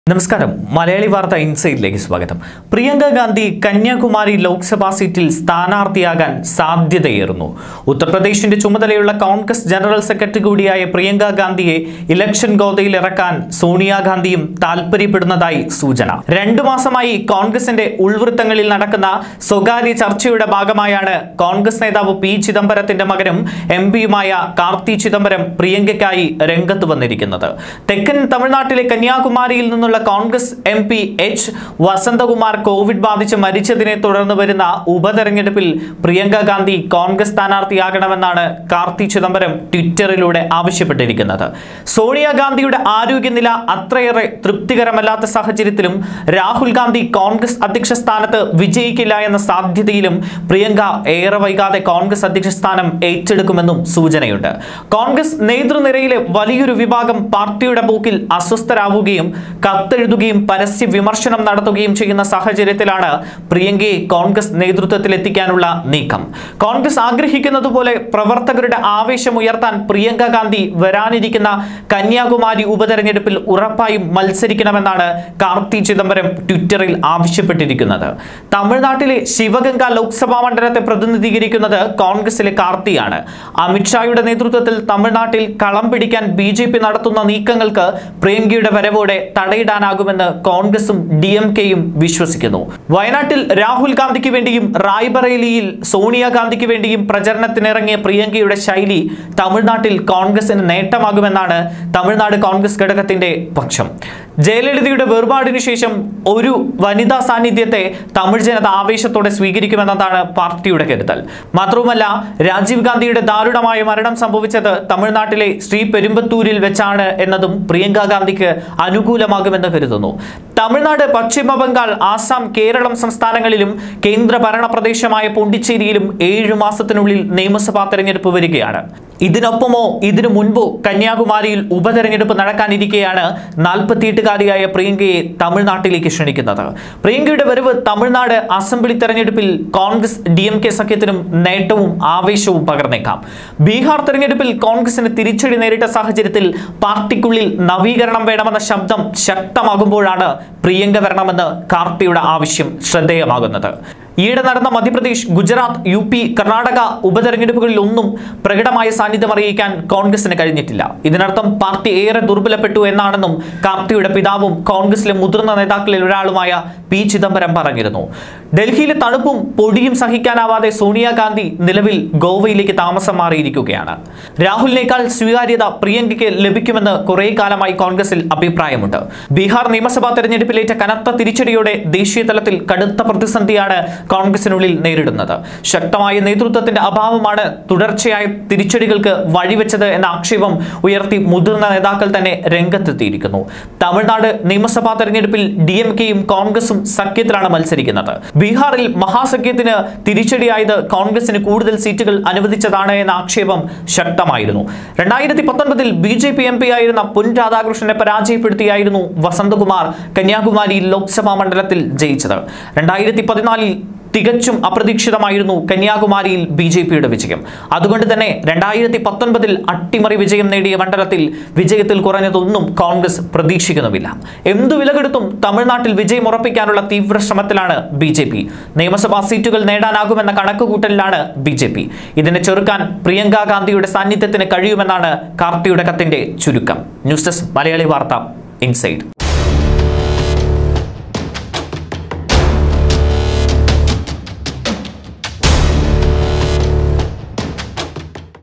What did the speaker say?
നമസ്കാരം മലയാളി വാർത്ത ഇൻസൈഡിലേക്ക് സ്വാഗതം പ്രിയങ്ക ഗാന്ധി കന്യാകുമാരി ലോക്സഭാ സീറ്റിൽ സ്ഥാനാർത്ഥിയാകാൻ സാധ്യതയേറുന്നു ഉത്തർപ്രദേശിന്റെ ചുമതലയുള്ള കോൺഗ്രസ് ജനറൽ സെക്രട്ടറി കൂടിയായ പ്രിയങ്ക ഗാന്ധിയെ ഇലക്ഷൻ ഗോതയിൽ ഇറക്കാൻ സോണിയാഗാന്ധിയും താൽപര്യപ്പെടുന്നതായി സൂചന രണ്ടു മാസമായി കോൺഗ്രസിന്റെ ഉൾവൃത്തങ്ങളിൽ നടക്കുന്ന സ്വകാര്യ ചർച്ചയുടെ ഭാഗമായാണ് കോൺഗ്രസ് നേതാവ് പി ചിദംബരത്തിന്റെ മകനും എം പിയുമായ കാർത്തി ചിദംബരം പ്രിയങ്കയ്ക്കായി രംഗത്ത് വന്നിരിക്കുന്നത് തെക്കൻ തമിഴ്നാട്ടിലെ കന്യാകുമാരിയിൽ നിന്നുള്ള Congress M P H Vasanthakumar Covid ബാധിച്ച് മരിച്ചതിനെ തുടർന്ന് വരുന്ന ഉപതെരഞ്ഞെടുപ്പിൽ പ്രിയങ്ക ഗാന്ധി കോൺഗ്രസ് സ്ഥാനാർത്ഥിയാകണമെന്നാണ് കാർത്തി ചിദംബരം ട്വിറ്ററിലൂടെ ആവശ്യപ്പെട്ടിരിക്കുന്നത് സോണിയാഗാന്ധിയുടെ ആരോഗ്യനില അത്രയേറെ തൃപ്തികരമല്ലാത്ത സാഹചര്യത്തിലും രാഹുൽ ഗാന്ധി കോൺഗ്രസ് അധ്യക്ഷ സ്ഥാനത്ത് വിജയിക്കില്ല എന്ന സാധ്യതയിലും പ്രിയങ്ക ഏറെ വൈകാതെ കോൺഗ്രസ് അധ്യക്ഷ സ്ഥാനം ഏറ്റെടുക്കുമെന്നും സൂചനയുണ്ട് കോൺഗ്രസ് നേതൃനിരയിലെ വലിയൊരു വിഭാഗം പാർട്ടിയുടെ പോക്കിൽ അസ്വസ്ഥരാവുകയും കത്തെഴുതുകയും പരസ്യ വിമർശനം നടത്തുകയും ചെയ്യുന്ന സാഹചര്യത്തിലാണ് പ്രിയങ്കയെ കോൺഗ്രസ് നേതൃത്വത്തിൽ എത്തിക്കാനുള്ള നീക്കം കോൺഗ്രസ് ആഗ്രഹിക്കുന്നത് പോലെ പ്രവർത്തകരുടെ ആവേശം ഉയർത്താൻ പ്രിയങ്ക ഗാന്ധി വരാനിരിക്കുന്ന കന്യാകുമാരി ഉപതെരഞ്ഞെടുപ്പിൽ ഉറപ്പായും മത്സരിക്കണമെന്നാണ് കാർത്തി ചിദംബരം ട്വിറ്ററിൽ ആവശ്യപ്പെട്ടിരിക്കുന്നത് തമിഴ്നാട്ടിലെ ശിവഗംഗ ലോക്സഭാ മണ്ഡലത്തെ പ്രതിനിധീകരിക്കുന്നത് കോൺഗ്രസിലെ കാർത്തിയാണ് അമിത്ഷായുടെ നേതൃത്വത്തിൽ തമിഴ്നാട്ടിൽ കളം പിടിക്കാൻ ബി ജെ പി നടത്തുന്ന നീക്കങ്ങൾക്ക് പ്രിയങ്കയുടെ വരവോടെ തടയിടാനാകുമെന്ന് കോൺഗ്രസും ഡി എം കെയും വിശ്വസിക്കുന്നു വയനാട്ടിൽ രാഹുൽ ഗാന്ധിക്ക് വേണ്ടിയും റായ്ബറേലിയിൽ സോണിയാഗാന്ധിക്ക് വേണ്ടിയും പ്രചരണത്തിനിറങ്ങിയ പ്രിയങ്കയുടെ ശൈലി തമിഴ്നാട്ടിൽ കോൺഗ്രസിന് നേട്ടമാകുമെന്നാണ് തമിഴ്നാട് കോൺഗ്രസ് ഘടകത്തിന്റെ പക്ഷം ജയലളിതയുടെ വേർപാടിനു ശേഷം ഒരു വനിതാ സാന്നിധ്യത്തെ തമിഴ് ജനത ആവേശത്തോടെ സ്വീകരിക്കുമെന്നതാണ് പാർട്ടിയുടെ കരുതൽ മാത്രവുമല്ല രാജീവ് ഗാന്ധിയുടെ ദാരുണമായ മരണം സംഭവിച്ചത് തമിഴ്നാട്ടിലെ ശ്രീ പെരുമ്പത്തൂരിൽ വെച്ചാണ് എന്നതും പ്രിയങ്ക ഗാന്ധിക്ക് അനുകൂലമാകുമെന്ന് കരുതുന്നു തമിഴ്നാട് പശ്ചിമ ബംഗാൾ ആസാം കേരളം സംസ്ഥാനങ്ങളിലും കേന്ദ്ര ഭരണ പ്രദേശമായ പോണ്ടിച്ചേരിയിലും ഏഴു മാസത്തിനുള്ളിൽ നിയമസഭാ തെരഞ്ഞെടുപ്പ് വരികയാണ് ഇതിനൊപ്പമോ ഇതിനു മുൻപോ കന്യാകുമാരിയിൽ ഉപതെരഞ്ഞെടുപ്പ് നടക്കാനിരിക്കെയാണ് നാൽപ്പത്തിയെട്ടുകാരിയായ പ്രിയങ്കയെ തമിഴ്നാട്ടിലേക്ക് ക്ഷണിക്കുന്നത് പ്രിയങ്കയുടെ വരവ് തമിഴ്നാട് അസംബ്ലി തെരഞ്ഞെടുപ്പിൽ കോൺഗ്രസ് ഡി എം കെ സഖ്യത്തിനും നേട്ടവും ആവേശവും പകർന്നേക്കാം ബീഹാർ തെരഞ്ഞെടുപ്പിൽ കോൺഗ്രസിന് തിരിച്ചടി നേരിട്ട സാഹചര്യത്തിൽ പാർട്ടിക്കുള്ളിൽ നവീകരണം വേണമെന്ന ശബ്ദം ശക്തമാകുമ്പോഴാണ് പ്രിയങ്ക വരണമെന്ന് കാർത്തിയുടെ ആവശ്യം ശ്രദ്ധേയമാകുന്നത് ഈയിടെ നടന്ന മധ്യപ്രദേശ് ഗുജറാത്ത് യു പി കർണാടക ഉപതെരഞ്ഞെടുപ്പുകളിൽ ഒന്നും പ്രകടമായ സാന്നിധ്യം അറിയിക്കാൻ കോൺഗ്രസിന് കഴിഞ്ഞിട്ടില്ല ഇതിനർത്ഥം പാർട്ടി ഏറെ ദുർബലപ്പെട്ടു എന്നാണെന്നും കാർത്തിയുടെ പിതാവും കോൺഗ്രസിലെ മുതിർന്ന നേതാക്കളിൽ ഒരാളുമായ പി ചിദംബരം പറഞ്ഞിരുന്നു ഡൽഹിയിലെ തണുപ്പും പൊടിയും സഹിക്കാനാവാതെ സോണിയാഗാന്ധി നിലവിൽ ഗോവയിലേക്ക് താമസം മാറിയിരിക്കുകയാണ് രാഹുലിനേക്കാൾ സ്വീകാര്യത പ്രിയങ്കയ്ക്ക് ലഭിക്കുമെന്ന് കുറേ കാലമായി കോൺഗ്രസിൽ അഭിപ്രായമുണ്ട് ബീഹാർ നിയമസഭാ തെരഞ്ഞെടുപ്പിലേറ്റ കനത്ത തിരിച്ചടിയോടെ ദേശീയ തലത്തിൽ കടുത്ത പ്രതിസന്ധിയാണ് കോൺഗ്രസിനുള്ളിൽ നേരിടുന്നത് ശക്തമായ നേതൃത്വത്തിന്റെ അഭാവമാണ് തുടർച്ചയായ തിരിച്ചടികൾക്ക് വഴിവെച്ചത് എന്ന ആക്ഷേപം ഉയർത്തി മുതിർന്ന നേതാക്കൾ തന്നെ രംഗത്തെത്തിയിരിക്കുന്നു തമിഴ്നാട് നിയമസഭാ തെരഞ്ഞെടുപ്പിൽ ഡി എം കെയും കോൺഗ്രസും സഖ്യത്തിലാണ് മത്സരിക്കുന്നത് ബീഹാറിൽ മഹാസഖ്യത്തിന് തിരിച്ചടിയായത് കോൺഗ്രസിന് കൂടുതൽ സീറ്റുകൾ അനുവദിച്ചതാണ് എന്ന ആക്ഷേപം ശക്തമായിരുന്നു രണ്ടായിരത്തി പത്തൊൻപതിൽ B J P M P ആയിരുന്ന പൊൻ രാധാകൃഷ്ണനെ പരാജയപ്പെടുത്തിയായിരുന്നു വസന്തകുമാർ കന്യാകുമാരി ലോക്സഭാ മണ്ഡലത്തിൽ ജയിച്ചത് രണ്ടായിരത്തി പതിനാലിൽ തികച്ചും അപ്രതീക്ഷിതമായിരുന്നു കന്യാകുമാരിയിൽ ബി ജെ പിയുടെ വിജയം അതുകൊണ്ട് തന്നെ രണ്ടായിരത്തി പത്തൊൻപതിൽ അട്ടിമറി വിജയം നേടിയ മണ്ഡലത്തിൽ വിജയത്തിൽ കുറഞ്ഞതൊന്നും കോൺഗ്രസ് പ്രതീക്ഷിക്കുന്നുമില്ല എന്തു വിലകെടുത്തും തമിഴ്നാട്ടിൽ വിജയം ഉറപ്പിക്കാനുള്ള തീവ്ര ശ്രമത്തിലാണ് ബി ജെ പി നിയമസഭാ സീറ്റുകൾ നേടാനാകുമെന്ന കണക്കുകൂട്ടലിലാണ് ബി ജെ പി ഇതിനെ ചെറുക്കാൻ പ്രിയങ്ക ഗാന്ധിയുടെ സാന്നിധ്യത്തിന് കഴിയുമെന്നാണ് കാർത്തിയുടെ കത്തിന്റെ ചുരുക്കം ന്യൂസ് ഡെസ്ക് മലയാളി വാർത്ത ഇൻസൈഡ്